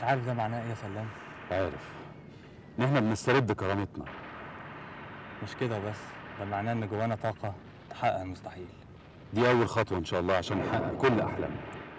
انت عارف ده معناه ايه يا سلام عارف ان احنا بنسترد كرامتنا مش كده بس ده معناه ان جوانا طاقه تحقق المستحيل دي اول خطوه ان شاء الله عشان نحقق كل احلامنا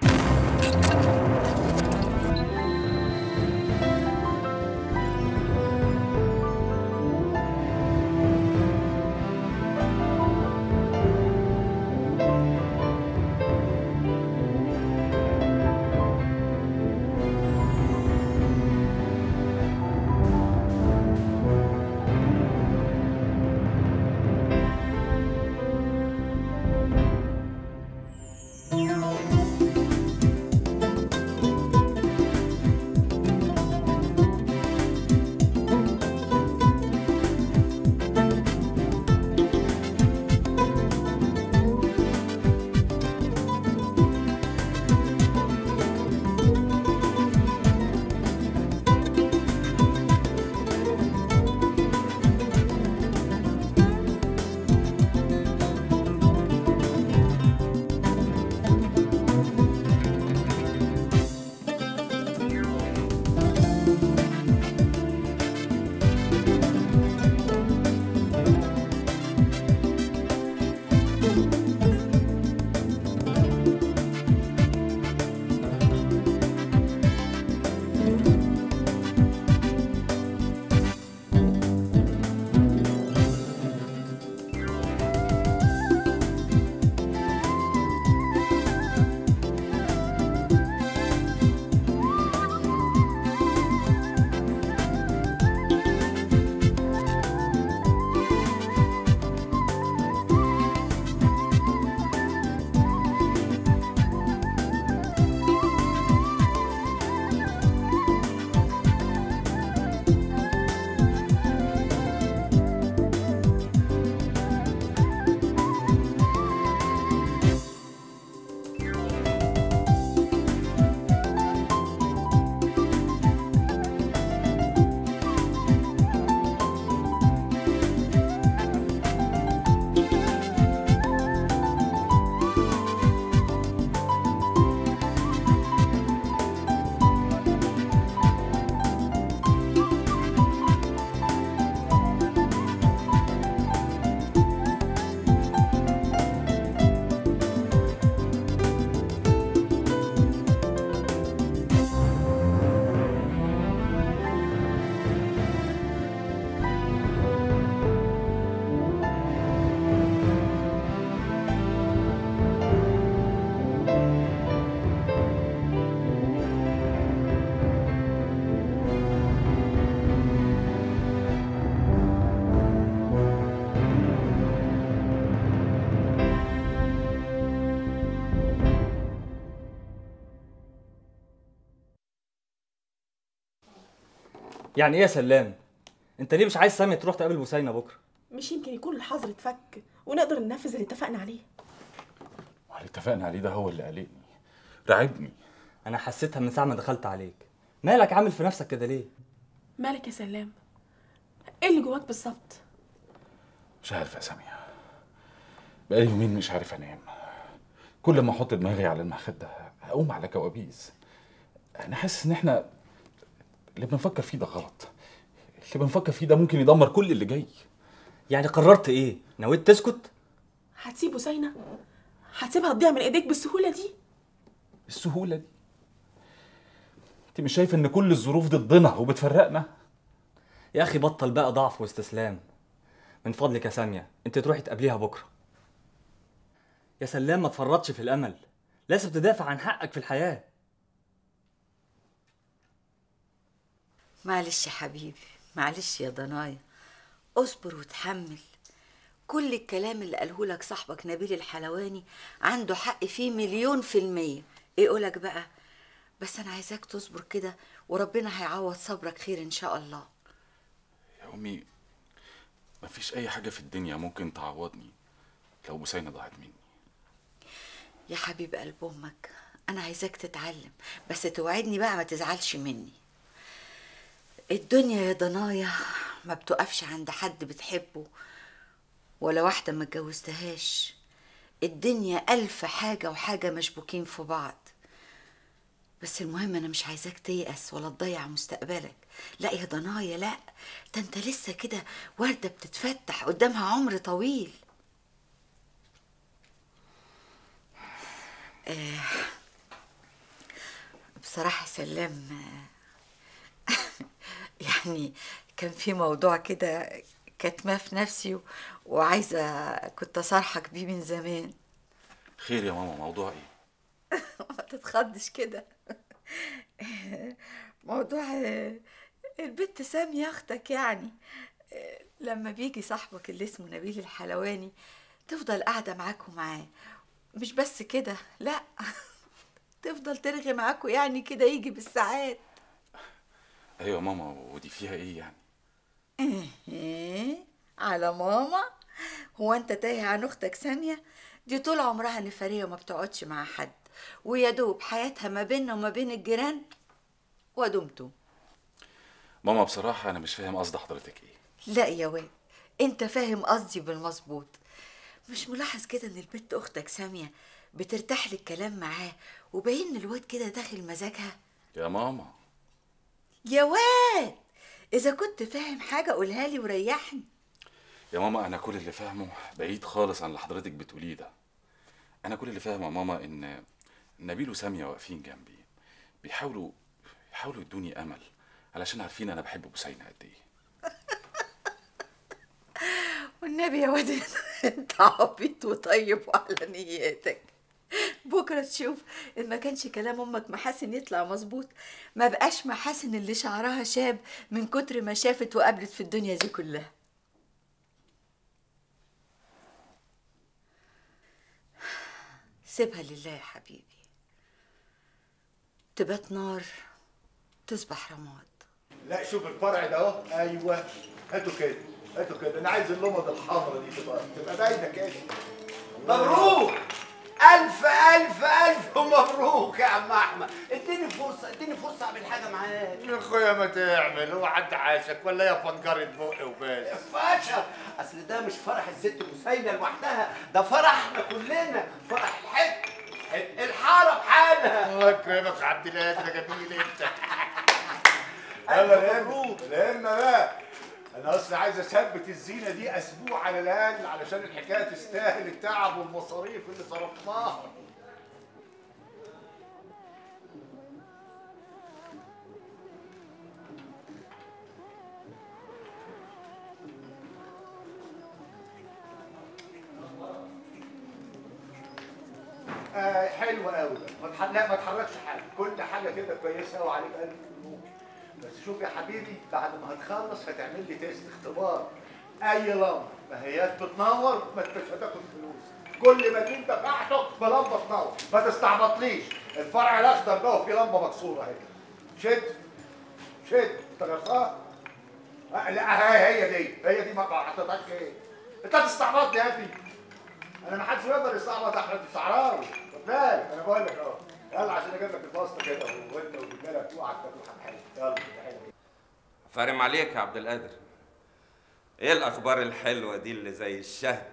يعني ايه يا سلام انت ليه مش عايز سامية تروح تقابل بوسينة بكره مش يمكن يكون الحظر اتفك ونقدر ننفذ اللي اتفقنا عليه واللي اتفقنا عليه ده هو اللي قلقني رعبني انا حسيتها من ساعه ما دخلت عليك مالك عامل في نفسك كده ليه مالك يا سلام ايه اللي جواك بالظبط مش عارف يا سامية بقالي يومين مش عارف انام كل ما احط دماغي على المخدة اقوم على كوابيس انا حاسس ان احنا اللي بنفكر فيه ده غلط اللي بنفكر فيه ده ممكن يدمر كل اللي جاي يعني قررت ايه نويت تسكت هتسيب بوسينة هتسيبها تضيع من ايديك بالسهولة دي السهولة دي انت مش شايف ان كل الظروف ضدنا وبتفرقنا يا اخي بطل بقى ضعف واستسلام من فضلك يا سامية انت تروحي تقابليها بكره يا سلام ما تفرطش في الامل لازم تدافع عن حقك في الحياه معلش يا حبيبي معلش يا ضنايا اصبر وتحمل كل الكلام اللي قاله لك صاحبك نبيل الحلواني عنده حق فيه مليون في المية ايه قولك بقى بس انا عايزاك تصبر كده وربنا هيعوض صبرك خير ان شاء الله يا امي مفيش اي حاجة في الدنيا ممكن تعوضني لو بوسينة ضاعت مني يا حبيب قلب امك انا عايزاك تتعلم بس توعدني بقى ما تزعلش مني الدنيا يا ضنايا ما بتقفش عند حد بتحبه ولا واحدة ما اتجوزتهاش الدنيا ألف حاجة وحاجة مشبوكين في بعض بس المهم انا مش عايزاك تيأس ولا تضيع مستقبلك لا يا ضنايا لا ده انت لسه كده وردة بتتفتح قدامها عمر طويل آه بصراحة سلام آه، يعني كان في موضوع كده كاتماه في نفسي و- وعايزة كنت أصارحك بيه من زمان خير يا ماما موضوع ايه ما تتخضش كده موضوع آه، البت سامية اختك يعني آه، لما بيجي صاحبك اللي اسمه نبيل الحلواني تفضل قاعدة معاك ومعاه مش بس كده لا تفضل ترغي معاكوا يعني كده يجي بالساعات ايوه يا ماما ودي فيها ايه يعني ايه على ماما هو انت تايه عن اختك سامية دي طول عمرها نفرية وما بتقعدش مع حد ويا دوب حياتها ما بيننا وما بين الجيران ودمتم ماما بصراحه انا مش فاهم قصد حضرتك ايه لا يا واد انت فاهم قصدي بالمظبوط مش ملاحظ كده ان البت اختك سامية بترتاح للكلام معاه وباين إن الواد كده داخل مزاجها يا ماما يا واد اذا كنت فاهم حاجة قولها لي وريحني يا ماما انا كل اللي فاهمه بعيد خالص عن اللي حضرتك بتقوليه ده انا كل اللي فاهمه يا ماما ان نبيل وساميه واقفين جنبي بيحاولوا بيحاولوا يدوني امل علشان عارفين انا بحب بوسينه قد ايه والنبي يا واد انت عبيط وطيب وعلى نياتك بكره تشوف ان ما كانش كلام امك محاسن يطلع مظبوط ما بقاش محاسن اللي شعرها شاب من كتر ما شافت وقابلت في الدنيا دي كلها سيبها لله يا حبيبي تبات نار تصبح رماد لا شوف الفرع ده اهو ايوه هاتوا كده هاتوا كده انا عايز اللمض الحمراء دي تبقى تبقى باينه كده مبروك ألف ألف ألف مبروك يا عم أحمد اديني فرصة اديني فرصة أعمل حاجة معاك يا اخويا ما تعمل هو حد عاشك ولا يا فنجرة بق وبس فاشل أصل ده مش فرح الست بوسينة لوحدها ده فرحنا كلنا فرح الحب الحارة بحالها الله يكرمك عبد القادر يا جميل انت يلا الهم الهم بقى انا اصلا عايز اثبت الزينه دي اسبوع على الاقل علشان الحكايه تستاهل التعب والمصاريف اللي صرفناها آه حلوة قوي ما تح... لا ما تحركش حاجة كل حاجة كده كويسة قوي عليك ألف مبروك بس شوف يا حبيبي بعد ما هتخلص هتعمل لي تيست اختبار أي لمبة ما هياش بتنور ما انتش هتاخد فلوس كل ما تجيب دفعته بلمبة تنور ما تستعبطليش الفرع الأخضر ده فيه لمبة مكسورة اهي شد شد انت غلطان آه، لا هي هي دي هي دي ما ما حطيتهاش ايه انت بتستعبطني يا ابني انا ما حدش يقدر يستعبط احمد الشعراوي خد بالك انا بقول لك اهو يلا عشان اجيب لك الباسطه كده وانت والرجاله بتوعك تاكلوا حاجه حلوه يلا تعالى فارم عليك يا عبد القادر ايه الاخبار الحلوه دي اللي زي الشهد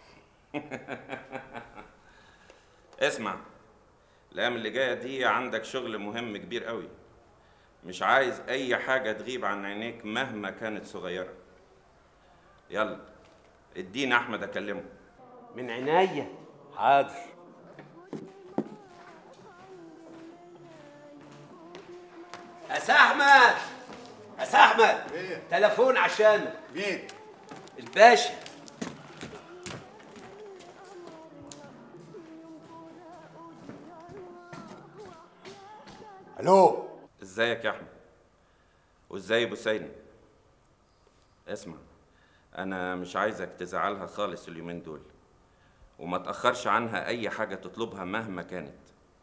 اسمع الايام اللي جايه دي عندك شغل مهم كبير قوي مش عايز اي حاجه تغيب عن عينيك مهما كانت صغيره يلا اديني احمد اكلمه من عينيا حاضر أسا أحمد أسا أحمد إيه؟ تليفون عشانك مين؟ الباشا الو ازيك يا احمد وازاي بوسينة اسمع انا مش عايزك تزعلها خالص اليومين دول وما تاخرش عنها اي حاجه تطلبها مهما كانت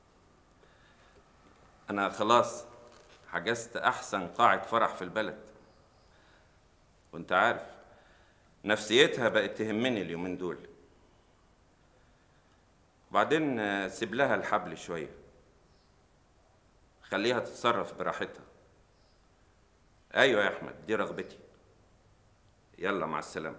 انا خلاص حجزت احسن قاعه فرح في البلد وانت عارف نفسيتها بقت تهمني اليومين دول وبعدين آه، سيب لها الحبل شويه خليها تتصرف براحتها ايوه يا احمد دي رغبتي يلا مع السلامه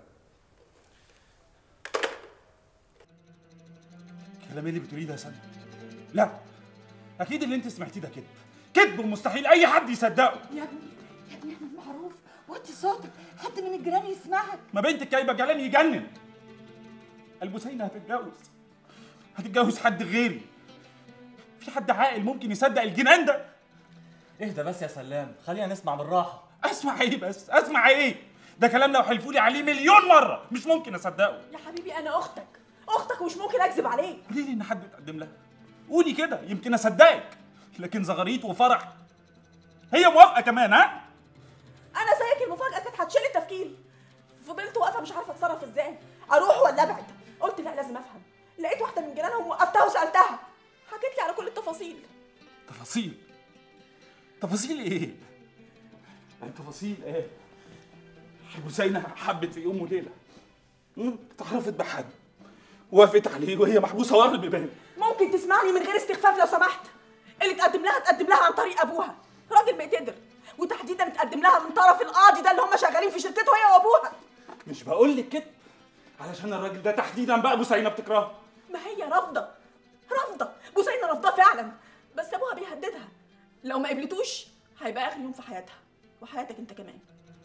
الكلام اللي بتقوليه ده يا سامي لا اكيد اللي انت سمعتيه ده كده كذب ومستحيل اي حد يصدقه يا ابني يا ابني احمد معروف وطي صوتك حد من الجيران يسمعك ما بنتك جايبه جلال يجنن البسينة هتتجوز هتتجوز حد غيري في حد عاقل ممكن يصدق الجنان ده اهدى بس يا سلام خلينا نسمع بالراحه اسمع ايه بس اسمع ايه ده كلام لو حلفوا لي عليه مليون مره مش ممكن اصدقه يا حبيبي انا اختك اختك ومش ممكن اكذب عليك قولي لي ان حد اتقدم لها قولي كده يمكن اصدقك لكن زغاريت وفرح هي موافقه كمان ها انا زيك المفاجاه كانت هتشيل تفكيري فضلت واقفه مش عارفه اتصرف ازاي اروح ولا ابعد قلت لا لازم افهم لقيت واحده من جيرانهم وقفتها وسالتها حكيت لي على كل التفاصيل تفاصيل تفاصيل ايه التفاصيل ايه حسينة حبت في يوم وليله مم، اتعرفت بحد وافقت عليه وهي محبوسه ورا البيبان ممكن تسمعني من غير استخفاف لو سمحت اللي تقدم لها تقدم لها عن طريق ابوها راجل بيقتدر وتحديدا تقدم لها من طرف القاضي ده اللي هم شغالين في شركته هي وابوها مش بقول لك كده علشان الراجل ده تحديدا بقى بوسينة بتكرهه ما هي رافضه رافضه بوسينة رافضاه فعلا بس ابوها بيهددها لو ما قبلتوش هيبقى اخر يوم في حياتها وحياتك انت كمان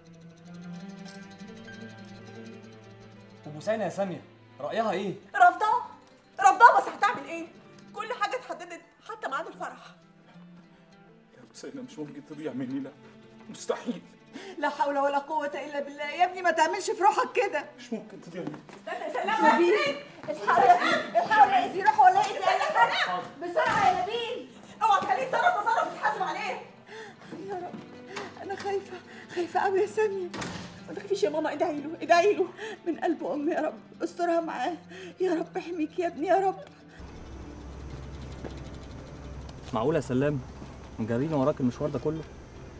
وبوسينة يا ساميه رايها ايه رافضاه رافضاه بس هتعمل ايه كل حاجه اتحددت حتى ميعاد الفرح يا بوسينة مش ممكن تضيع مني لا مستحيل لا حول ولا قوة إلا بالله يا ابني ما تعملش في روحك كده مش ممكن تضيع مني استنى سلام نبيل الحقوا الحقوا لا يأذي روح ولا يأذي أي حاجة بسرعة يا نبيل اوعى تخليه يتصرف تصرف تتحاسب عليه يا رب أنا خايفة خايفة أوي يا سامية ما تخافيش يا ماما ادعي له ادعي له من قلب أمي يا رب استرها معاه يا رب احميك يا ابني يا رب معقول يا سلام مجرينا وراك المشوار ده كله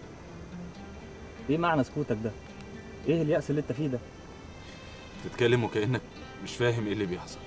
ايه معنى سكوتك ده ايه اليأس اللي انت فيه ده تتكلم وكأنك مش فاهم ايه اللي بيحصل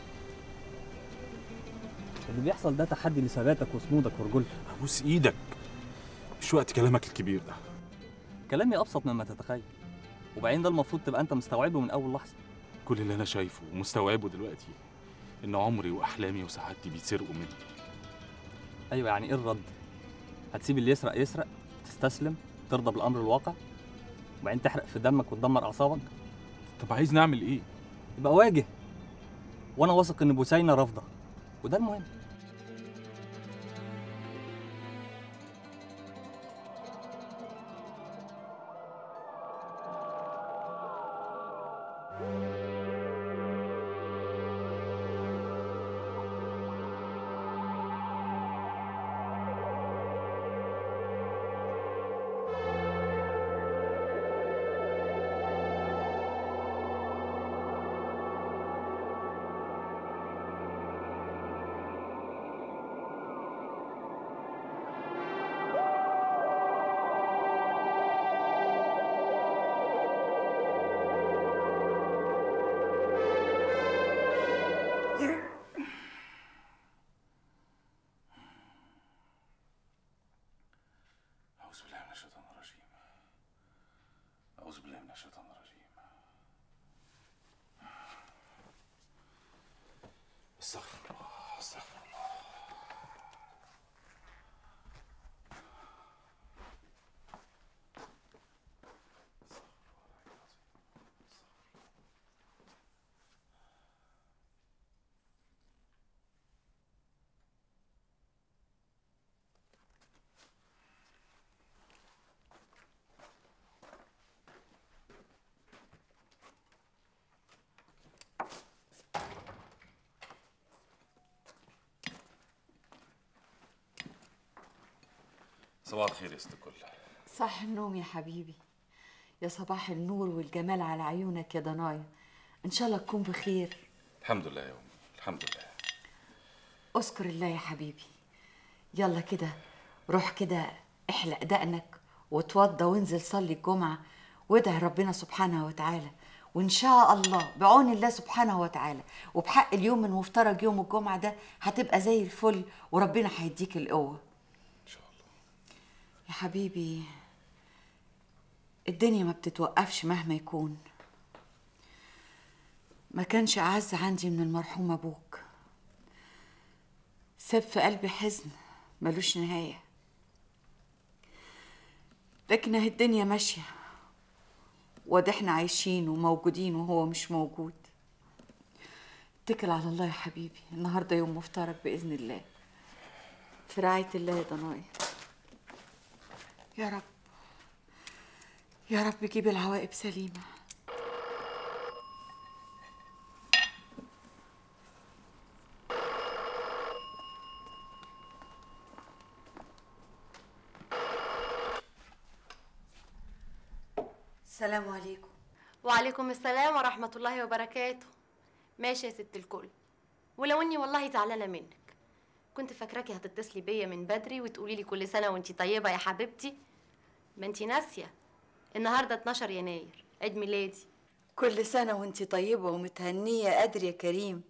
اللي بيحصل ده تحدي لثباتك وصمودك ورجولتك ابوس ايدك مش وقت كلامك الكبير ده كلامي ابسط مما تتخيل وبعدين ده المفروض تبقى انت مستوعبه من اول لحظه كل اللي انا شايفه ومستوعبه دلوقتي ان عمري واحلامي وسعادتي بيتسرقوا مني ايوه يعني ايه الرد هتسيب اللي يسرق يسرق تستسلم ترضى بالامر الواقع وبعدين تحرق في دمك وتدمر اعصابك طب عايز نعمل ايه يبقى واجه وانا واثق ان بوسينة رافضه وده المهم أعوذ بالله من الشيطان الرجيم أعوذ بالله من الشيطان الرجيم استغفر الله استغفر الله صباح الخير يا ست الكل صح النوم يا حبيبي يا صباح النور والجمال على عيونك يا ضنايا ان شاء الله تكون بخير الحمد لله يا أمي الحمد لله اذكر الله يا حبيبي يلا كده روح كده احلق دقنك وتوضى وانزل صلي الجمعة وادعي ربنا سبحانه وتعالى وان شاء الله بعون الله سبحانه وتعالى وبحق اليوم المفترج يوم الجمعة ده هتبقى زي الفل وربنا هيديك القوة إن شاء الله يا حبيبي الدنيا ما بتتوقفش مهما يكون ما كانش أعز عندي من المرحوم أبوك ساب في قلبي حزن ملوش نهاية لكن اهي الدنيا ماشيه وده احنا عايشين وموجودين وهو مش موجود اتكل على الله يا حبيبي النهارده يوم مفترج باذن الله في رعايه الله يا ضنايا يا رب يا رب جيب العواقب سليمه السلام عليكم وعليكم السلام ورحمة الله وبركاته ماشي يا ست الكل ولو اني والله زعلانة منك كنت فاكراكي هتتصلي بيا من بدري وتقولي لي كل سنة وانتي طيبة يا حبيبتي ما انتي ناسية النهاردة 12 يناير عيد ميلادي كل سنه وانت طيبه ومتهنيه قادر يا كريم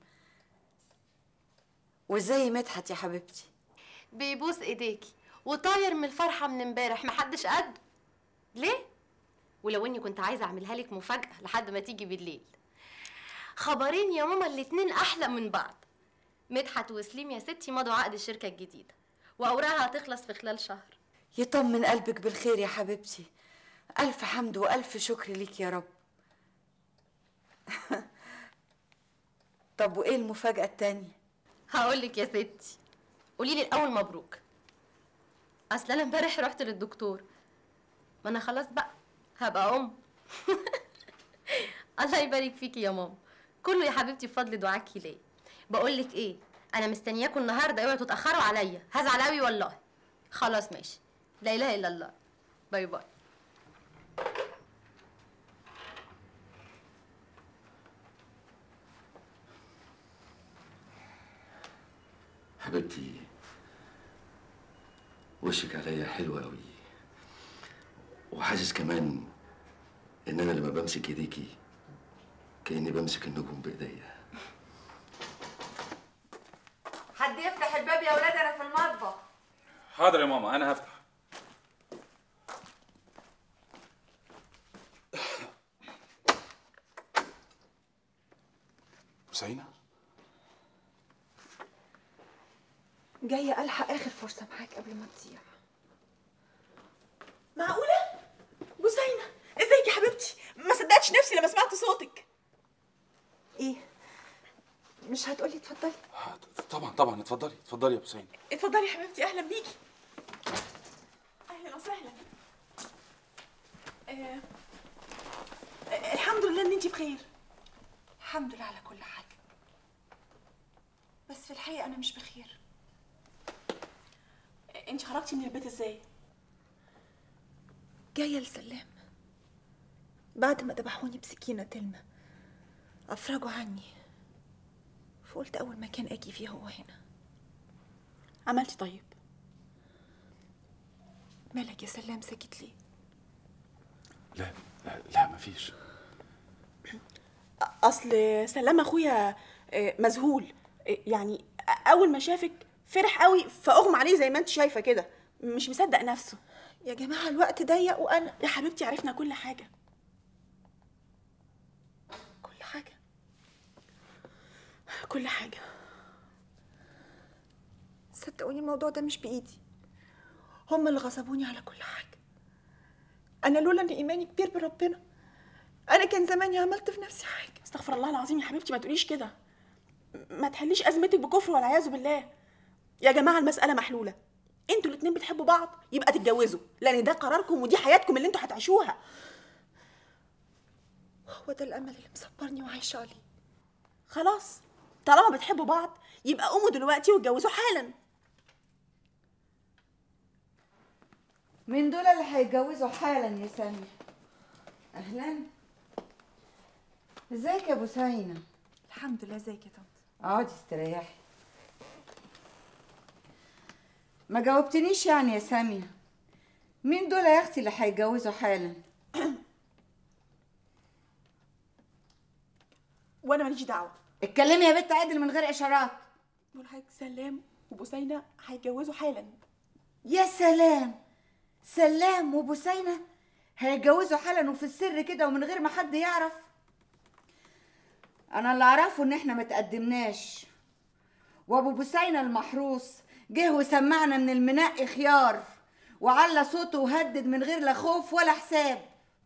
وازاي مدحت يا حبيبتي بيبوس ايديكي وطاير من الفرحة من امبارح محدش قده ليه؟ ولو اني كنت عايزة اعملها لك مفاجأة لحد ما تيجي بالليل خبرين يا ماما الاتنين احلى من بعض مدحت وسليم يا ستي مضوا عقد الشركة الجديدة واوراقها هتخلص في خلال شهر يطمن قلبك بالخير يا حبيبتي ألف حمد وألف شكر ليك يا رب طب وإيه المفاجأة التانية؟ هقول لك يا ستي قولي لي الاول مبروك اصل انا امبارح رحت للدكتور ما انا خلاص بقى هبقى ام الله يبارك فيكي يا ماما كله يا حبيبتي بفضل دعاكي ليا بقول لك ايه انا مستنياكم النهارده اوعوا تتاخروا عليا هزعل قوي والله خلاص ماشي لا اله الا الله باي باي حبيبتي وشك عليا حلو قوي وحاسس كمان ان انا لما بمسك ايديكي كاني بمسك النجوم بايديا حد يفتح الباب يا ولاد أنا في المطبخ حاضر يا ماما انا هفتح حسينة جاية ألحق آخر فرصة معاك قبل ما تضيع معقولة؟ بوسينة ازيك يا حبيبتي؟ ما صدقتش نفسي لما سمعت صوتك ايه؟ مش هتقولي اتفضلي؟ طبعا طبعا اتفضلي اتفضلي يا حسين اتفضلي يا حبيبتي اهلا بيكي اهلا وسهلا آه. آه، الحمد لله ان انتي بخير الحمد لله على كل حاجه بس في الحقيقه انا مش بخير آه، انتي خرجتي من البيت ازاي جايه لسلام بعد ما ذبحوني بسكينه تلمه افرجوا عني فقلت اول مكان اجي فيه هو هنا عملتي طيب مالك يا سلام ساكت ليه لا لا لا مفيش اصل سلام اخويا آه، مذهول آه، يعني اول ما شافك فرح قوي فاغمى عليه زي ما انت شايفه كده مش مصدق نفسه يا جماعه الوقت ضيق وانا يا حبيبتي عرفنا كل حاجه كل حاجه كل حاجه صدقوني الموضوع ده مش بايدي هم اللي غصبوني على كل حاجه انا لولا ان ايماني كبير بربنا انا كان زماني عملت في نفسي حاجه استغفر الله العظيم يا حبيبتي ما تقوليش كده ما تحليش ازمتك بكفر والعياذ بالله يا جماعه المساله محلوله انتوا الاتنين بتحبوا بعض يبقى تتجوزوا لان ده قراركم ودي حياتكم اللي انتوا هتعيشوها هو ده الامل اللي مصبرني وعايشه عليه خلاص طالما بتحبوا بعض يبقى قوموا دلوقتي واتجوزوا حالا من دول اللي هيتجوزوا حالا يا سامي اهلا ازيك يا بوسينة الحمد لله ازيك يا طنط اقعدي استريحي ما جاوبتنيش يعني يا سامية مين دول يا اختي اللي هيتجوزوا حالا وانا ماليش دعوه اتكلمي يا بنت عادل من غير اشارات دول حضرتك سلام وبوسينه هيتجوزوا حالا يا سلام سلام وبوسينة هيتجوزوا حالا وفي السر كده ومن غير ما حد يعرف انا اللي اعرفه ان احنا ما تقدمناش وابو بوسينة المحروس جه وسمعنا ان المنقي خيار وعلى صوته وهدد من غير لا خوف ولا حساب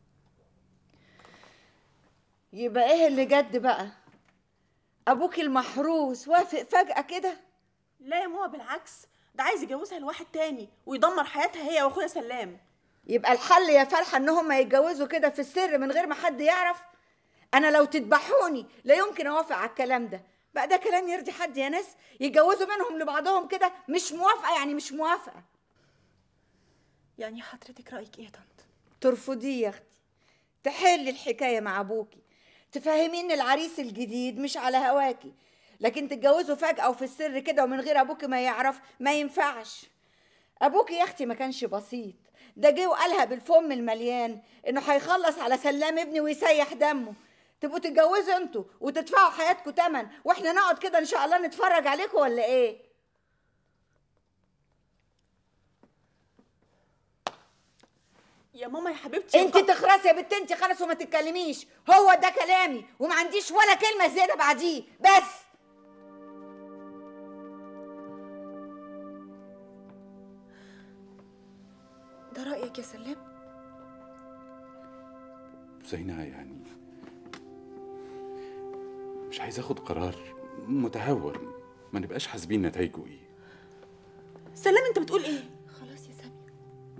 يبقى ايه اللي جد بقى ابوك المحروس وافق فجأة كده لا يا ماما بالعكس ده عايز يجوزها لواحد تاني ويدمر حياتها هي واخويا سلام يبقى الحل يا فرحة ان هم يتجوزوا كده في السر من غير ما حد يعرف انا لو تذبحوني لا يمكن اوافق على الكلام ده بقى ده كلام يرضي حد يا ناس يتجوزوا منهم لبعضهم كده مش موافقة يعني مش موافقة يعني حضرتك رايك ايه يا طنط ترفضيه يا اختي تحلي الحكايه مع ابوكي تفهميه ان العريس الجديد مش على هواكي لكن تتجوزوا فجأة وفي السر كده ومن غير ابوكي ما يعرف ما ينفعش ابوكي يا اختي ما كانش بسيط ده جه وقالها بالفم المليان انه هيخلص على سلام ابني ويسيح دمه تبقوا تتجوزوا انتوا وتدفعوا حياتكم تمن واحنا نقعد كده ان شاء الله نتفرج عليكم ولا ايه يا ماما يا حبيبتي انت تخرسي يا بنت انت خلاص وما تتكلميش هو ده كلامي وما عنديش ولا كلمه زياده بعديه بس ده رايك يا سلام زينة يعني مش عايز اخد قرار متهور ما نبقاش حاسبين نتائجه ايه سلام انت بتقول ايه خلاص يا سامية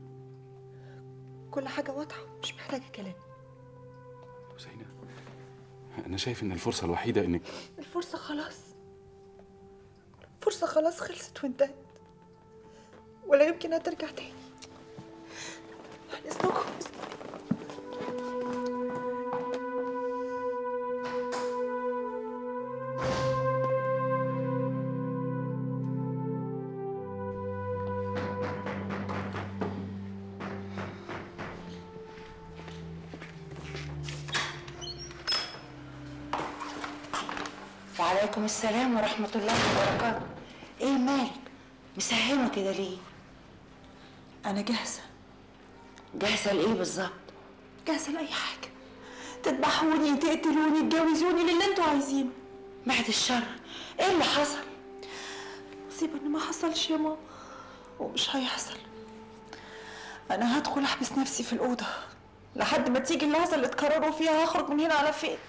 كل حاجة واضحة مش محتاجة كلام زينة انا شايف ان الفرصة الوحيدة انك الفرصة خلاص الفرصة خلاص خلصت وانتهت ولا يمكن هترجع تاني عن إذنكم وعليكم السلام ورحمه الله وبركاته ايه مالك مسهمه كده ليه انا جاهزه جاهزه لايه بالظبط جاهزه لاي حاجه تذبحوني تقتلوني تجوزوني للي انتوا عايزينه بعد الشر ايه اللي حصل مصيبه ان ما حصلش يا ماما ومش هيحصل انا هدخل احبس نفسي في الاوضه لحد ما تيجي اللحظه اللي تقرروا فيها هخرج من هنا على فين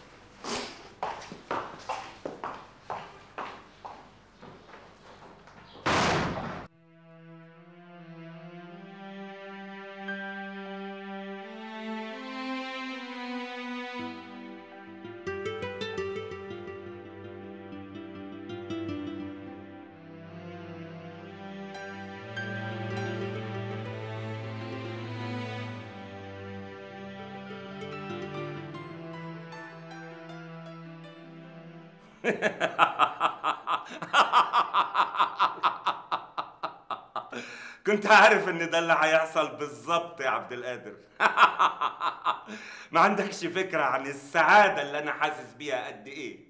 كنت عارف ان ده اللي هيحصل بالظبط يا عبد القادر ما عندكش فكرة عن السعادة اللي انا حاسس بيها قد ايه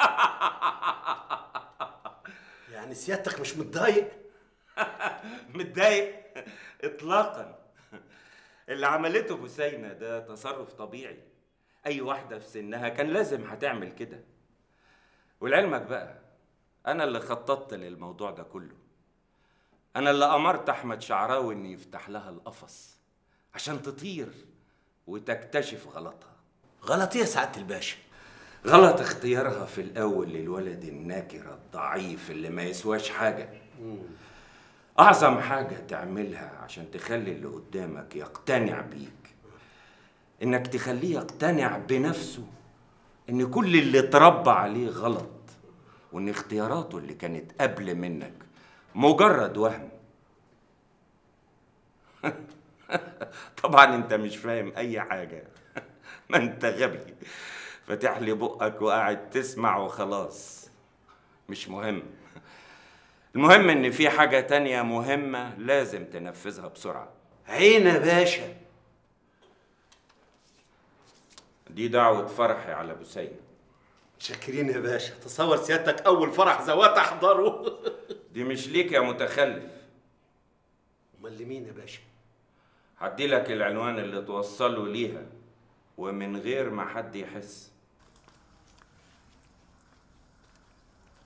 يعني سيادتك مش متضايق متضايق اطلاقا اللي عملته بوسينة ده تصرف طبيعي اي واحدة في سنها كان لازم هتعمل كده ولعلمك بقى انا اللي خططت للموضوع ده كله انا اللي امرت احمد شعراوي انه يفتح لها القفص عشان تطير وتكتشف غلطها غلط ايه يا سعاده الباشا غلط اختيارها في الاول للولد الناكر الضعيف اللي ما يسواش حاجه اعظم حاجه تعملها عشان تخلي اللي قدامك يقتنع بيك انك تخليه يقتنع بنفسه ان كل اللي اتربى عليه غلط وان اختياراته اللي كانت قبل منك مجرد وهم طبعا انت مش فاهم اي حاجه ما انت غبي فاتح لي بقك وقاعد تسمع وخلاص مش مهم المهم ان في حاجه تانية مهمه لازم تنفذها بسرعه عين يا باشا دي دعوه فرحي على بوسينة شاكرين يا باشا تصور سيادتك اول فرح زوات احضره دي مش ليك يا متخلف امال لمين يا باشا هدي لك العنوان اللي توصله ليها ومن غير ما حد يحس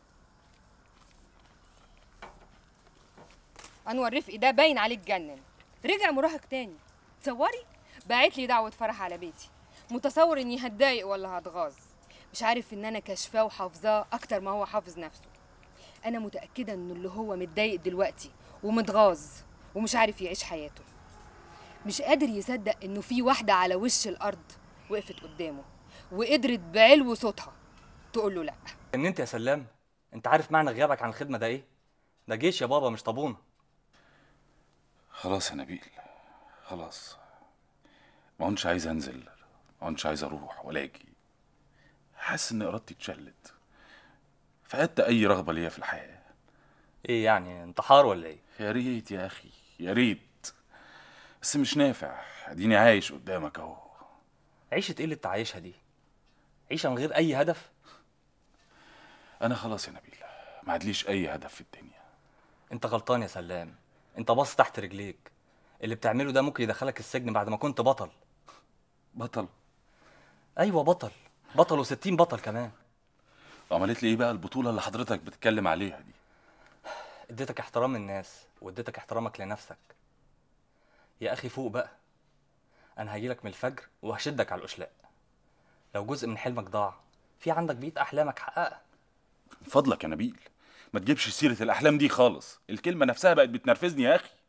انور رفقي ده باين عليه اتجنن رجع مراهق تاني تصوري بعت لي دعوه فرح على بيتي متصور اني هتضايق ولا هتغاظ مش عارف ان انا كاشفاه وحافظاه اكتر ما هو حافظ نفسه انا متاكده انه اللي هو متضايق دلوقتي ومتغاظ ومش عارف يعيش حياته مش قادر يصدق انه في واحده على وش الارض وقفت قدامه وقدرت بعلو صوتها تقول له لا ان انت يا سلام انت عارف معنى غيابك عن الخدمه ده ايه ده جيش يا بابا مش طابونه خلاص يا نبيل خلاص ما كنتش عايز انزل ما كنتش عايز اروح ولا اجي حاسس ان ارادتي اتشلت فقدت اي رغبه ليا في الحياه ايه يعني انتحار ولا ايه يا ريت يا اخي يا ريت بس مش نافع اديني عايش قدامك اهو عيشه ايه اللي انت عايشها دي عيشه من غير اي هدف انا خلاص يا نبيل ما عادليش اي هدف في الدنيا انت غلطان يا سلام انت باص تحت رجليك اللي بتعمله ده ممكن يدخلك السجن بعد ما كنت بطل بطل ايوه بطل بطل وستين بطل كمان وعملت لي ايه بقى البطوله اللي حضرتك بتتكلم عليها دي اديتك احترام الناس واديتك احترامك لنفسك يا اخي فوق بقى انا هجيلك من الفجر وهشدك على الاشلاء لو جزء من حلمك ضاع في عندك بقيه احلامك حققها من فضلك يا نبيل ما تجيبش سيره الاحلام دي خالص الكلمه نفسها بقت بتنرفزني يا اخي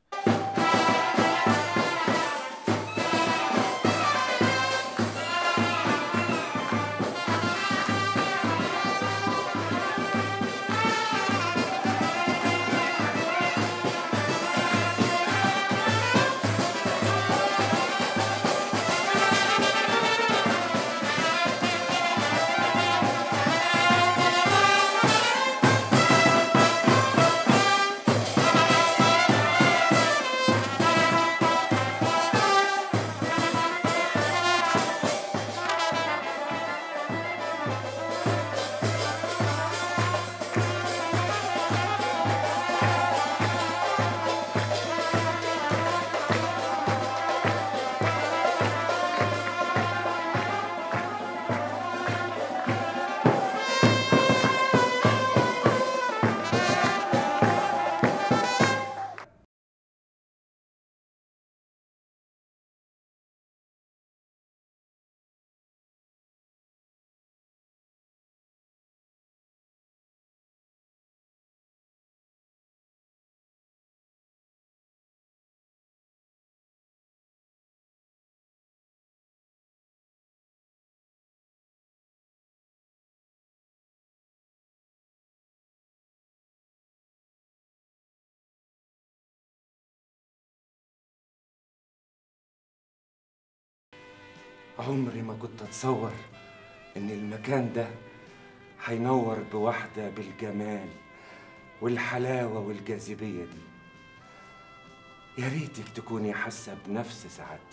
عمري ما كنت اتصور ان المكان ده هينور بواحدة بالجمال والحلاوة والجاذبية دي يا ريتك تكوني حاسة بنفس سعادتي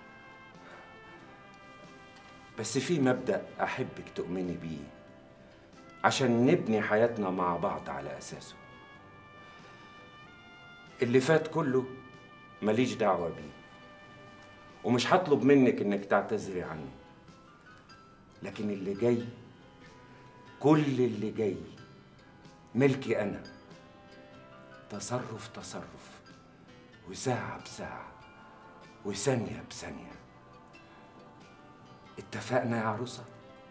بس في مبدأ أحبك تؤمني بيه عشان نبني حياتنا مع بعض على أساسه اللي فات كله ماليش دعوة بيه ومش هطلب منك انك تعتذري عنه لكن اللي جاي كل اللي جاي ملكي انا تصرف تصرف وساعة بساعة وثانية بثانية اتفقنا يا عروسة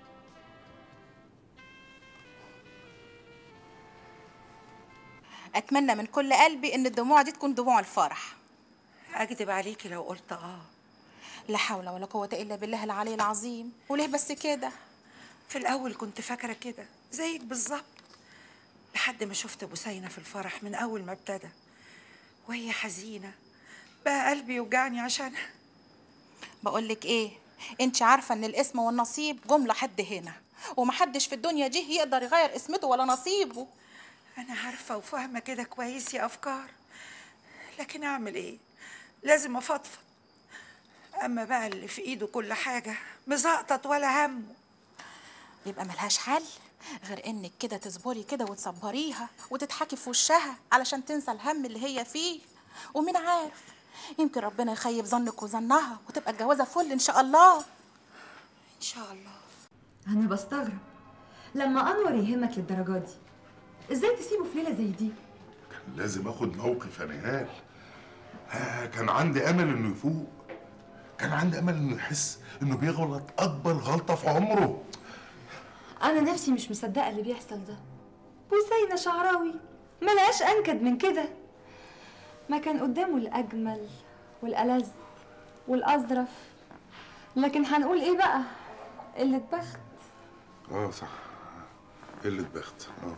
اتمنى من كل قلبي ان الدموع دي تكون دموع الفرح اكذب عليكي لو قلت اه لا حول ولا قوه الا بالله العلي العظيم وليه بس كده في الاول كنت فاكره كده زيك بالظبط لحد ما شفت بوسينة في الفرح من اول ما ابتدى وهي حزينه بقى قلبي يوجعني عشانها بقول لك ايه انت عارفه ان الاسم والنصيب جمله حد هنا ومحدش في الدنيا دي يقدر يغير اسمته ولا نصيبه انا عارفه وفاهمه كده كويس يا افكار لكن اعمل ايه لازم افضفض اما بقى اللي في ايده كل حاجه مزقطط ولا همه يبقى ملهاش حل غير انك كده تصبري كده وتصبريها وتضحكي في وشها علشان تنسى الهم اللي هي فيه ومين عارف يمكن ربنا يخيب ظنك وظنها وتبقى الجوازه فل ان شاء الله ان شاء الله أنا بستغرب لما أنور يهمك للدرجة دي إزاي تسيبه في ليلة زي دي؟ لازم اخد موقف يا نهال آه كان عندي امل انه يفوق كان عندي امل انه يحس انه بيغلط اكبر غلطه في عمره انا نفسي مش مصدقه اللي بيحصل ده بوسينة شعراوي ملهاش انكد من كده ما كان قدامه الاجمل والالذ والاظرف لكن هنقول ايه بقى قله بخت اه صح قله بخت اه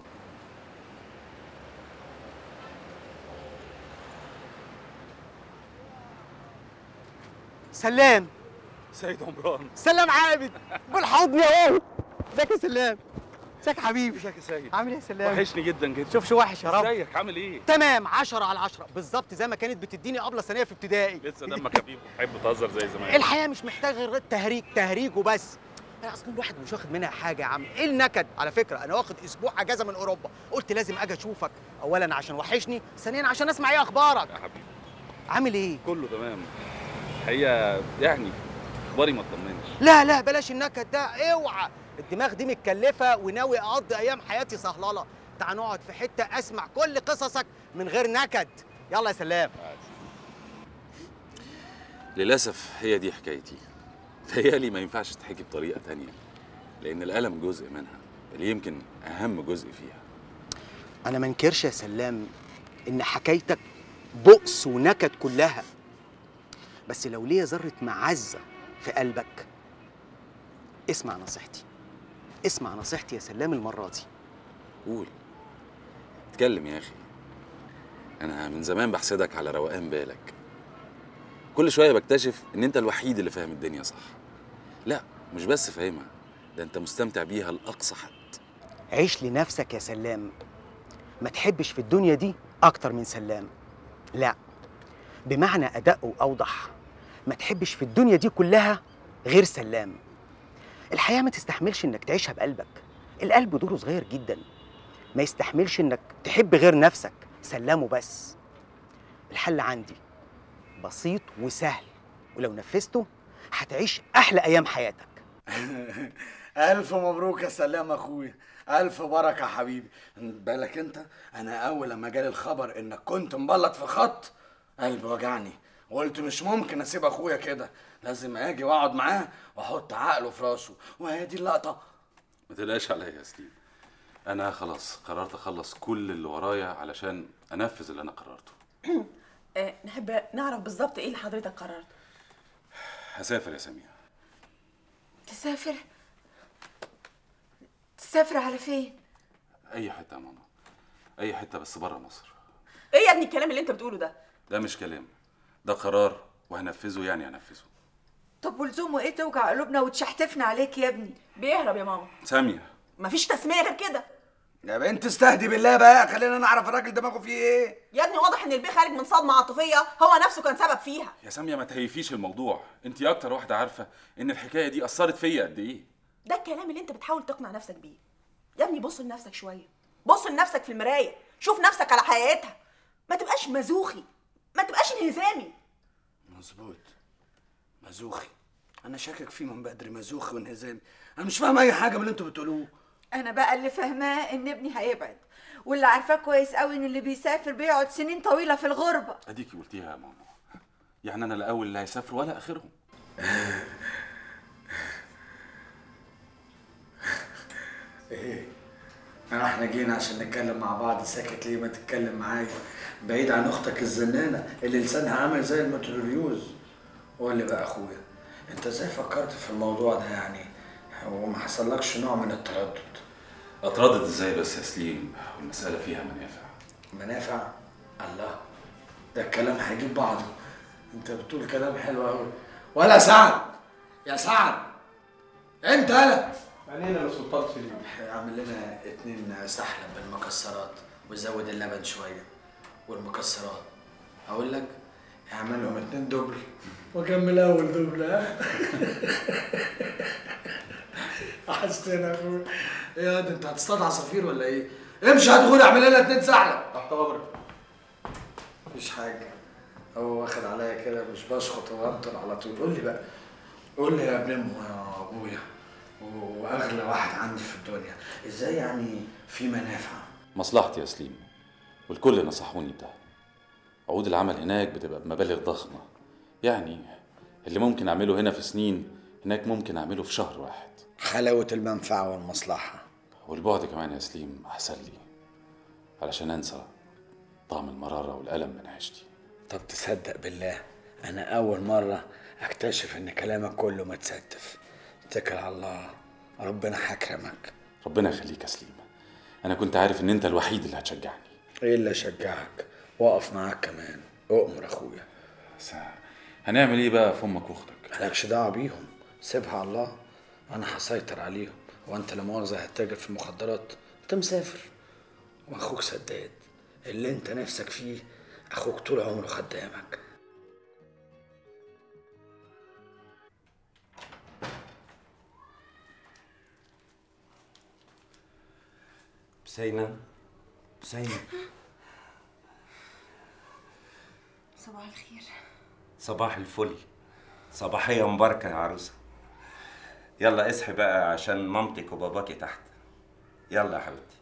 سلام سيد عمران سلام عابد بالحضن يا اهو ازيك يا سلام ازيك يا حبيبي ازيك يا سيد عامل ايه يا سلام وحشني جدا جدا شوفش وحش يا رب ازيك عامل ايه تمام 10 على 10 بالظبط زي ما كانت بتديني قبله ثانيه في ابتدائي لسه دمك خفيف وتحب تهزر زي زمان الحياه مش محتاجه غير التهريج تهريج وبس انا اصلا الواحد مش واخد منها حاجه يا عم ايه النكد على فكره انا واخد اسبوع اجازه من اوروبا قلت لازم اجي اشوفك اولا عشان وحشني ثانيا عشان اسمع ايه اخبارك يا حبيبي عامل ايه كله تمام الحقيقه يعني اخباري ما تطمنش لا لا بلاش النكد ده اوعى الدماغ دي متكلفه وناوي اقضي ايام حياتي سهلله تعال نقعد في حته اسمع كل قصصك من غير نكد يلا يا سلام للأسف هي دي حكايتي تهيألي ما ينفعش تحكي بطريقة تانية لأن الألم جزء منها اللي يمكن أهم جزء فيها انا ما انكرش يا سلام ان حكايتك بؤس ونكد كلها بس لو ليا ذره معزه في قلبك اسمع نصيحتي اسمع نصيحتي يا سلام المره دي قول اتكلم يا أخي أنا من زمان بحسدك على روقان بالك كل شوية بكتشف إن أنت الوحيد اللي فاهم الدنيا صح لا مش بس فاهمها ده أنت مستمتع بيها لأقصى حد عيش لنفسك يا سلام ما تحبش في الدنيا دي اكتر من سلام لا بمعنى ادق واوضح ما تحبش في الدنيا دي كلها غير سلام الحياه ما تستحملش انك تعيشها بقلبك القلب دوره صغير جدا ما يستحملش انك تحب غير نفسك سلامه بس الحل عندي بسيط وسهل ولو نفذته هتعيش احلى ايام حياتك ألف مبروك يا سلام أخويا ألف بركة يا حبيبي بالك أنت أنا أول لما جالي الخبر إنك كنت مبلط في خط قلبي وجعني وقلت مش ممكن أسيب أخويا كده لازم أجي وأقعد معاه وأحط عقله في راسه وهي دي اللقطة ما تقلقش عليا يا ستيف أنا خلاص قررت أخلص كل اللي ورايا علشان أنفذ اللي أنا قررته آه، نحب نعرف بالظبط ايه اللي حضرتك قررته هسافر يا سمير تسافر تسافر على فين أي حتة يا ماما أي حتة بس بره مصر ايه يا ابني الكلام اللي انت بتقوله ده ده مش كلام ده قرار وهنفذه يعني هنفذه طب ولزومه ايه توجع قلوبنا وتشحتفنا عليك يا ابني بيهرب يا ماما سامية مفيش تسميه غير كده يا بنت استهدي بالله بقى خلينا نعرف الراجل دماغه فيه إيه يا ابني واضح ان البيه خارج من صدمه عاطفيه هو نفسه كان سبب فيها يا سامية ما تهيفيش الموضوع انت اكتر واحدة عارفة ان الحكاية دي اثرت فيا قد ايه ده الكلام اللي انت بتحاول تقنع نفسك بيه يا ابني بص لنفسك شويه بص لنفسك في المرايه شوف نفسك على حقيقتها ما تبقاش مزوخي ما تبقاش انهزامي مظبوط مزوخي أنا شاكك فيه من بدري مزوخي وانهزامي أنا مش فاهم أي حاجة من اللي أنتوا بتقولوه انا بقى اللي فاهماه ان ابني هيبعد واللي عارفاه كويس قوي ان اللي بيسافر بيقعد سنين طويله في الغربه اديكي قلتيها يا ماما يعني انا لا اول اللي هيسافر ولا اخرهم إيه أنا إحنا جينا عشان نتكلم مع بعض ساكت ليه ما تتكلم معايا بعيد عن أختك الزنانة اللي لسانها عامل زي المتروليوز قول لي بقى أخويا أنت إزاي فكرت في الموضوع ده يعني وما حصلكش نوع من التردد اتردد ازاي بس يا سليم والمسألة فيها منافع منافع الله ده الكلام هيجيب بعضه انت بتقول كلام حلو قوي ولا سعد يا سعد انت انا علينا يا سلطان سليم اعمل لنا اتنين سحلب بالمكسرات وزود اللبن شويه والمكسرات اقول لك اعملهم اتنين دبل وكمل اول دبل ها وحشتنا يا اخويا ايه يا ده انت هتصطاد عصافير ولا ايه؟ امشي هتقول اعمل لنا اتنين سحلب تحت امرك مفيش حاجه هو واخد عليا كده مش بشخط وانطر على طول قول لي بقى قول لي يا ابن امه يا ابويا و- واغلى واحد عندي في الدنيا ازاي يعني في منافع مصلحتي يا سليم والكل نصحوني بده عقود العمل هناك بتبقى بمبالغ ضخمة يعني اللي ممكن أعمله هنا في سنين هناك ممكن أعمله في شهر واحد حلاوة المنفعة والمصلحة والبعد كمان يا سليم أحسن لي علشان أنسى طعم المرارة والألم من عيشتي طب تصدق بالله أنا أول مرة أكتشف إن كلامك كله متستف اتكل على الله ربنا هيكرمك ربنا يخليك يا سليم أنا كنت عارف إن أنت الوحيد اللي هتشجعني إيه اللي أشجعك وأقف معاك كمان أؤمر أخويا بس هنعمل إيه بقى في أمك وأختك؟ مالكش دعوة بيهم سيبها على الله أنا هسيطر عليهم وأنت لا مؤاخذة هتتاجر في المخدرات أنت مسافر وأخوك سداد اللي أنت نفسك فيه أخوك طول عمره خدامك بسينة بسينة صباح الخير صباح الفل صباحية مباركة يا عروسة يلا اصحي بقى عشان مامتك وباباكي تحت يلا يا حبيبتي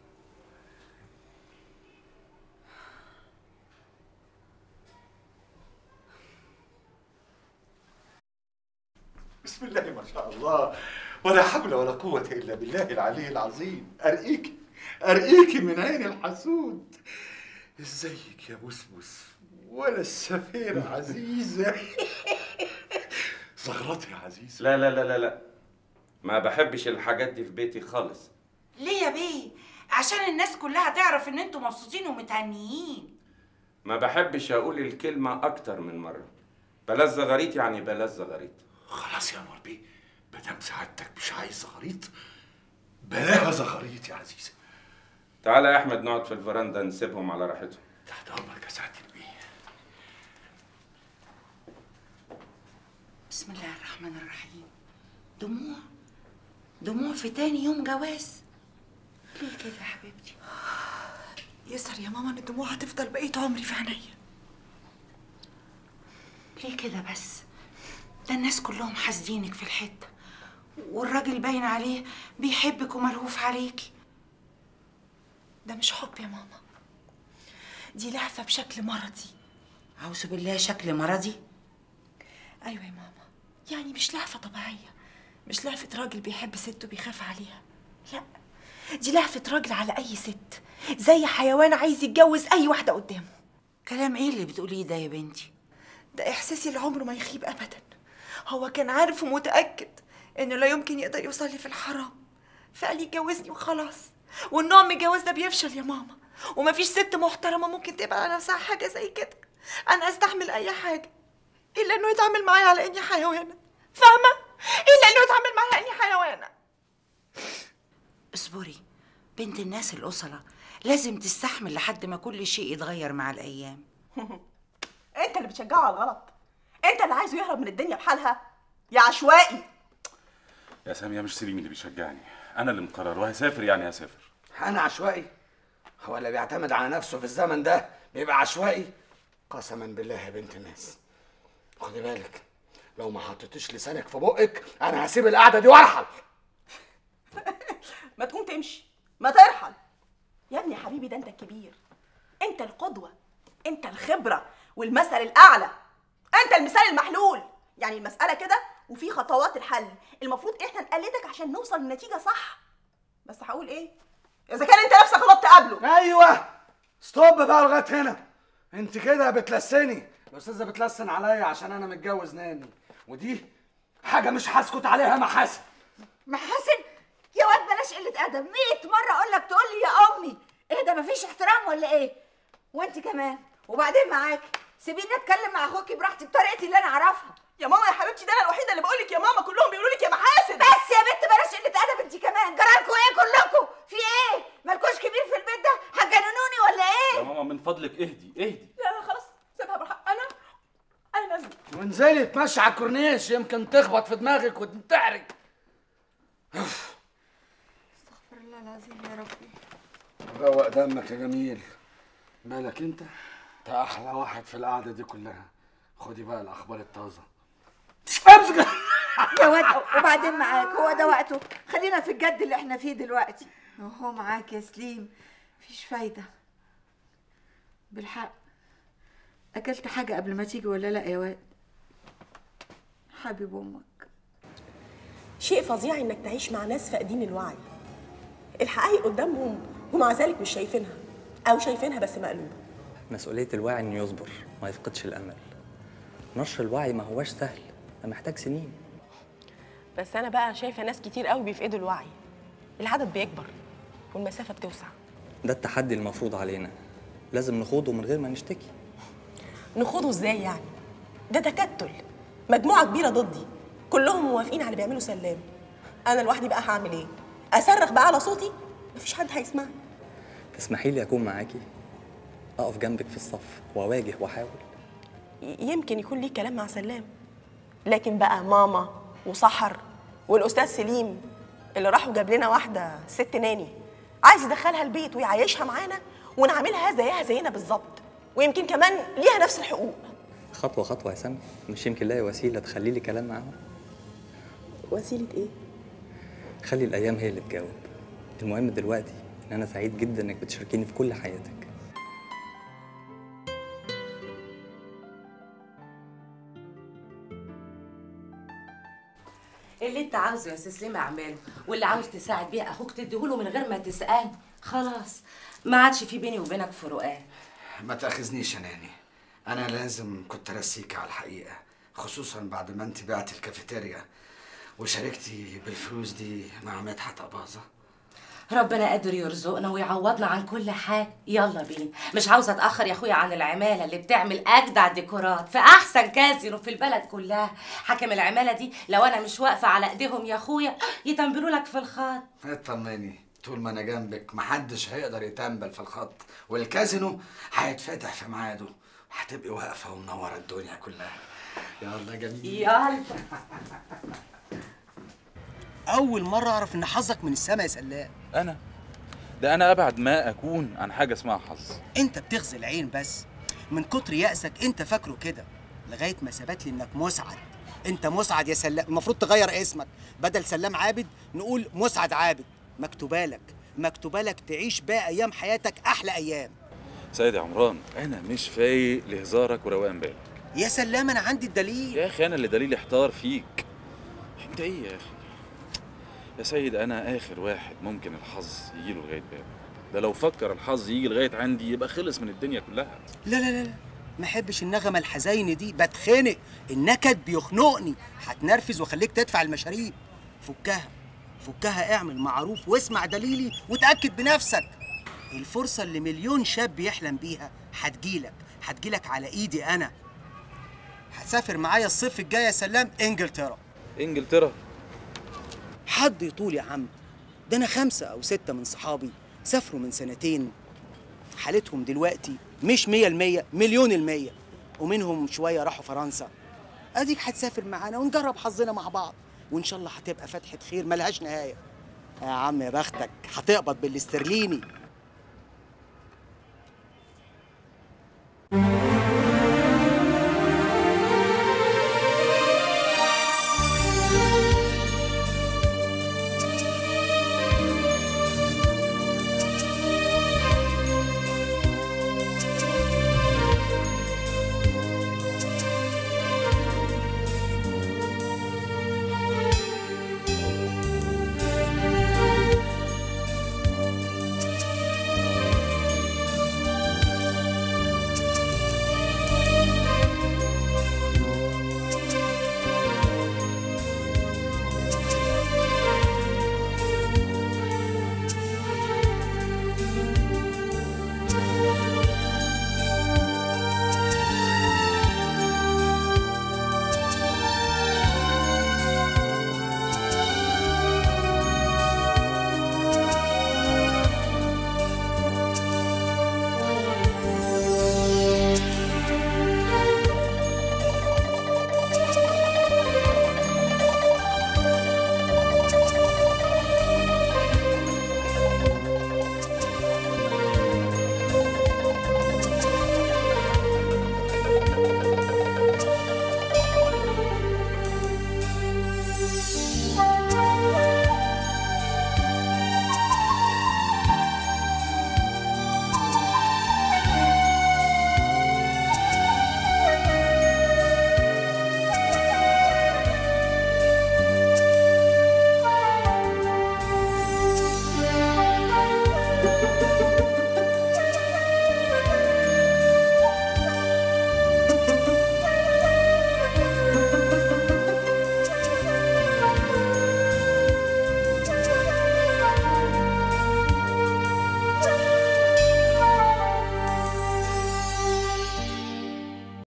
بسم الله ما شاء الله ولا حول ولا قوة إلا بالله العلي العظيم أرقيك أرقيك من عين الحسود ازيك يا بسبس ولا السفيرة عزيزة زغرتي يا عزيزة لا لا لا لا لا ما بحبش الحاجات دي في بيتي خالص ليه يا بيه عشان الناس كلها تعرف ان انتوا مبسوطين ومتهنيين ما بحبش اقول الكلمة اكتر من مرة بلاش زغاريت يعني بلاش زغاريت خلاص يا نور بيه مدام سعادتك مش عايز زغاريط بلاها زغاريط يا عزيزة تعالى يا احمد نقعد في الفرندا نسيبهم على راحتهم تحت امرك يا سعادة البيه بسم الله الرحمن الرحيم دموع دموع في تاني يوم جواز ليه كده يا حبيبتي يسر يا ماما ان الدموع هتفضل بقية عمري في عينيا ليه كده بس ده الناس كلهم حاسدينك في الحته والراجل باين عليه بيحبك وملهوف عليكي ده مش حب يا ماما دي لهفة بشكل مرضي أعوذ بالله شكل مرضي أيوة يا ماما يعني مش لهفة طبيعية مش لهفة راجل بيحب ست وبيخاف عليها لا دي لهفة راجل على أي ست زي حيوان عايز يتجوز أي واحدة قدامه كلام إيه اللي بتقوليه ده يا بنتي ده إحساسي اللي عمره ما يخيب أبدا هو كان عارف ومتأكد إنه لا يمكن يقدر يوصل لي في الحرام فقال لي اتجوزني وخلاص والنوع من الجواز ده بيفشل يا ماما ومفيش ست محترمة ممكن تبقى على نفسها حاجة زي كده أنا أستحمل أي حاجة إلا إنه يتعامل معايا على إني حيوانة فاهمة؟ إلا إنه يتعامل معايا على إني حيوانة اصبري بنت الناس الأصلة لازم تستحمل لحد ما كل شيء يتغير مع الأيام انت اللي بتشجعه على الغلط انت اللي عايزه يهرب من الدنيا بحالها يا عشوائي يا سامية مش سليم اللي بيشجعني أنا اللي مقرر وهسافر يعني هسافر أنا عشوائي هو اللي بيعتمد على نفسه في الزمن ده بيبقى عشوائي قسما بالله يا بنت الناس خدي بالك لو ما حطيتيش لسانك في بقك انا هسيب القعده دي وارحل ما تقوم تمشي ما ترحل يا ابني يا حبيبي ده انت الكبير انت القدوه انت الخبره والمثل الاعلى انت المثال المحلول يعني المساله كده وفي خطوات الحل المفروض احنا نقلدك عشان نوصل لنتيجه صح بس هقول ايه اذا كان انت نفسك غلطت قبله ايوه ستوب بقى لغايه هنا انت كده بتلسني الاستاذه بتلسن عليا عشان انا متجوز ناني ودي حاجه مش هسكت عليها محاسن محاسن يا واد بلاش قلة أدب 100 مرة أقول لك تقول لي يا أمي إيه ده مفيش احترام ولا إيه؟ وأنت كمان وبعدين معاك سيبيني أتكلم مع أخوكي براحتي بطريقتي اللي أنا أعرفها يا ماما يا حبيبتي ده انا الوحيده اللي بقول لك يا ماما كلهم بيقولوا لك يا محاسن بس يا بنت بلاش قلة أدب أنت كمان جرالكوا إيه كلكوا؟ في إيه؟ مالكوش كبير في البيت ده؟ هتجننوني ولا إيه؟ يا ماما من فضلك اهدي اهدي لا لا خلاص سيبها براحتها انا انا نازله وانزلي اتمشي على الكورنيش يمكن تخبط في دماغك وتنتحري استغفر الله العظيم يا ربي روق دمك يا جميل مالك انت انت احلى واحد في القعده دي كلها خدي بقى الاخبار الطازه امسك يا واد وبعدين معاك هو ده وقته خلينا في الجد اللي احنا فيه دلوقتي اهو معاك يا سليم مفيش فايدة بالحق اكلت حاجه قبل ما تيجي ولا لا يا واد حبيب امك شيء فظيع انك تعيش مع ناس فاقدين الوعي الحقائق قدامهم ومع ذلك مش شايفينها او شايفينها بس مقلوبه مسؤولية الواعي إنه يصبر ما يفقدش الأمل نشر الوعي ما هواش سهل ده محتاج سنين بس انا بقى شايفه ناس كتير قوي بيفقدوا الوعي العدد بيكبر والمسافه بتوسع ده التحدي المفروض علينا لازم نخوضه من غير ما نشتكي نخوضه ازاي يعني ده تكتل مجموعه كبيره ضدي كلهم موافقين على اللي بيعمله سلام انا لوحدي بقى هعمل ايه اصرخ بقى على صوتي مفيش حد هيسمعني تسمحي لي أكون معاكي أقف جنبك في الصف وأواجه وأحاول ي- يمكن يكون ليه كلام مع سلام لكن بقى ماما وسحر والاستاذ سليم اللي راحوا جاب لنا واحده ست ناني عايز يدخلها البيت ويعيشها معانا ونعملها زيها زينا بالظبط ويمكن كمان ليها نفس الحقوق خطوة خطوة يا سامي مش يمكن لاقي وسيلة تخلي لي كلام معاهم وسيله ايه خلي الأيام هي اللي تجاوب المهم دلوقتي إن أنا سعيد جدا إنك بتشاركيني في كل حياتك اللي انت عاوزه يا سليم اعمله واللي عاوز تساعد بيه اخوك تديهوله من غير ما تسالني خلاص ما عادش في بيني وبينك فروقات ما تاخذنيش يا ناني انا لازم كنت ارسيك على الحقيقه خصوصا بعد ما انت بعت الكافيتيريا وشاركتي بالفلوس دي مع مدحت اباظه ربنا قادر يرزقنا ويعوضنا عن كل حاجه يلا بينا مش عاوزه اتاخر يا اخويا عن العماله اللي بتعمل اجدع ديكورات في احسن كازينو في البلد كلها حكم العماله دي لو انا مش واقفه على ايديهم يا اخويا يتنبلوا لك في الخط اطمني طول ما انا جنبك محدش هيقدر يتنبل في الخط والكازينو هيتفتح في ميعاده هتبقي واقفه ومنوره الدنيا كلها يلا جميل يلا اول مره اعرف ان حظك من السما يا سلام انا ده انا ابعد ما اكون عن حاجه اسمها حظ انت بتغزي العين بس من كتر يأسك انت فاكره كده لغايه ما ثبت لي انك مسعد انت مسعد يا سلام المفروض تغير اسمك بدل سلام عابد نقول مسعد عابد مكتوبالك مكتوبالك تعيش باقي ايام حياتك احلى ايام سيد يا عمران انا مش فايق لهزارك وروقان بالك يا سلام انا عندي الدليل يا اخي انا اللي دليل احتار فيك انت ايه يا اخي يا سيد انا اخر واحد ممكن الحظ يجي له لغايه بابي ده لو فكر الحظ يجي لغايه عندي يبقى خلص من الدنيا كلها لا لا لا لا ما احبش النغمه الحزينه دي بتخنق النكد بيخنقني هتنرفز واخليك تدفع المشاريب فكها فكها اعمل معروف واسمع دليلي وتاكد بنفسك الفرصه اللي مليون شاب يحلم بيها هتجيلك هتجيلك على ايدي انا هتسافر معايا الصيف الجاي يا سلام انجلترا انجلترا حد يطول يا عم ده انا خمسه او سته من صحابي سافروا من سنتين حالتهم دلوقتي مش مية المية مليون المية ومنهم شوية راحوا فرنسا اديك هتسافر معانا ونجرب حظنا مع بعض وان شاء الله هتبقى فتحة خير ملهاش نهاية يا عم يا بختك هتقبض بالاسترليني